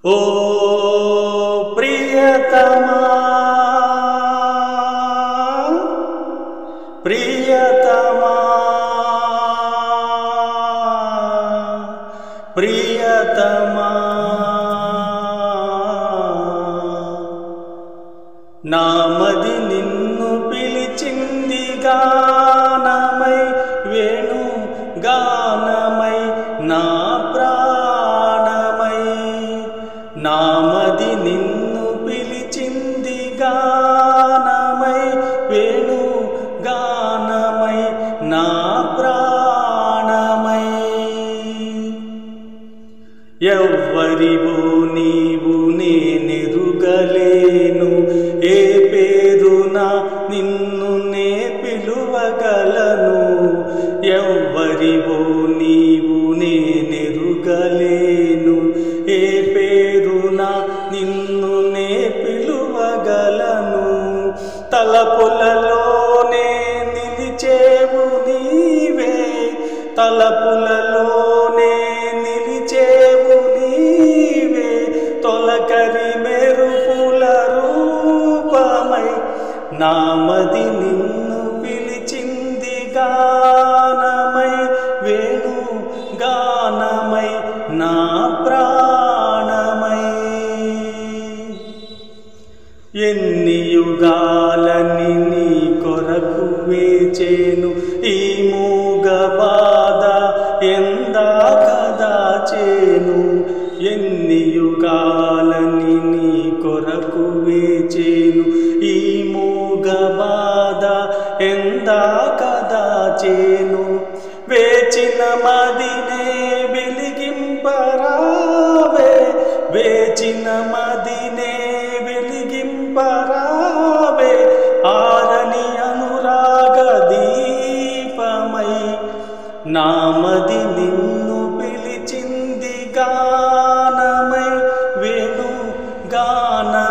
ఓ ప్రియతమా ప్రియతమా ప్రియతమా నామది నిన్ను పిలిచింది గానమై వేణు గానమై నా ప్రాణమై నామది నిన్ను పిలిచింది గానమై వేణు గానమై నా ప్రాణమై ఎవ్వరివో నీవు నేనెరుగలేను ఏ పేరున నిన్ను నే పిలువగలను ఎవ్వరివో నీవు నేనెరుగలేను ఏ పేరున నిన్ను నే పిలువగలను తలపులలోనే నిలిచేవు నీవే తలపులలోనే నిలిచేవు నీవే తొలకరి మెరుపుల రూపమై నామది నిన్ను పిలిచింది గానమై వేణు గానమై నా ప్రాణమై ఎన్ని యుగాలని నీ కొరకు వేచేను ఈ మూగ బాధ ఎందాక దాచేను ఎన్ని యుగాలని నీ కొరకు వేచేను ఈ మూగ బాధ ఎందాక దాచేను వేచిన మదినే వెలిగింపరావే వేచిన మదినే వెలిగింపరావే ఆరని అనురాగ దీపమై నామది నిన్ను పిలిచింది గానమై వేణు గానమై